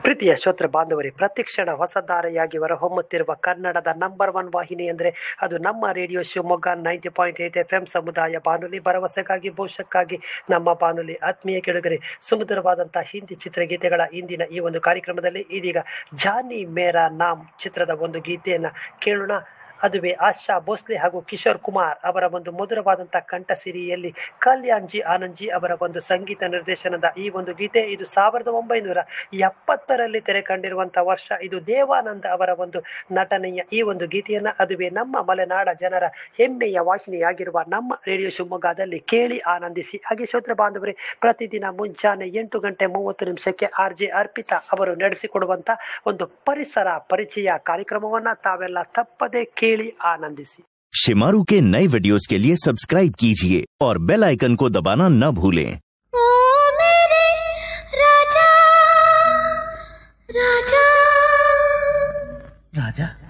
ಪ್ರೀತಿಯ ಶ್ರೋತೃ ಬಾಂಧವರೇ ಪ್ರತಿಕ್ಷಣ ಹೊಸಧಾರೆಯಾಗಿ ಹೊರಹೊಮ್ಮುತ್ತಿರುವ ಕನ್ನಡದ ನಂಬರ್ ಒನ್ ವಾಹಿನಿ ಅಂದರೆ ಅದು ನಮ್ಮ radio Shivamogga ninety point eight F M ಸಮುದಾಯ ಬಾನುಲಿ ಭರವಸೆಗಾಗಿ ಭವಿಷ್ಯಕ್ಕಾಗಿ ನಮ್ಮ ಬಾನುಲಿ ಆತ್ಮೀಯ ಕೆಳಗರೆ ಸುಮಧುರವಾದಂತಹ ಹಿಂದಿ ಚಿತ್ರಗೀತೆಗಳ ಇಂದಿನ ಈ ಒಂದು ಕಾರ್ಯಕ್ರಮದಲ್ಲಿ ಇದೀಗ ಜಾನಿ ಮೇರಾ ನಾಮ್ ಚಿತ್ರದ ಒಂದು ಗೀತೆಯನ್ನು ಕೇಳೋಣ ಅದುವೇ ಆಶಾ ಭೋಸ್ಲೆ ಹಾಗೂ ಕಿಶೋರ್ ಕುಮಾರ್ ಅವರ ಒಂದು ಮಧುರವಾದಂತಹ ಕಂಠಸಿರಿಯಲ್ಲಿ ಕಲ್ಯಾಣ್ ಜಿ ಆನಂದ್ ಜಿ ಅವರ ಒಂದು ಸಂಗೀತ ನಿರ್ದೇಶನದ ಈ ಒಂದು ಗೀತೆ ಇದು ಸಾವಿರದ ಒಂಬೈನೂರ ಎಪ್ಪತ್ತರಲ್ಲಿ ತೆರೆ ಕಂಡಿರುವಂತಹ ವರ್ಷ ಇದು ದೇವಾನಂದ ಅವರ ಒಂದು ನಟನೆಯ ಈ ಒಂದು ಗೀತೆಯನ್ನ ಅದುವೇ ನಮ್ಮ ಮಲೆನಾಡ ಜನರ ಹೆಮ್ಮೆಯ ವಾಹಿನಿಯಾಗಿರುವ ನಮ್ಮ ರೇಡಿಯೋ ಶಿವಮೊಗ್ಗದಲ್ಲಿ ಕೇಳಿ ಆನಂದಿಸಿ ಹಾಗೆ ಶ್ರೋತ್ರ ಬಾಂಧವರೇ ಪ್ರತಿದಿನ ಮುಂಜಾನೆ ಎಂಟು ಗಂಟೆ ಮೂವತ್ತು ನಿಮಿಷಕ್ಕೆ ಆರ್ ಜೆ ಅರ್ಪಿತಾ ಅವರು ನಡೆಸಿಕೊಡುವಂತ ಒಂದು ಪರಿಸರ ಪರಿಚಯ ಕಾರ್ಯಕ್ರಮವನ್ನ ತಾವೆಲ್ಲ ತಪ್ಪದೆ ಕೇಳಿ ಆನಂದಿಸಿ शिमारू के नए वीडियोस के लिए सब्सक्राइब कीजिए और बेल आइकन को दबाना न भूलें ओ मेरे राजा राजा राजा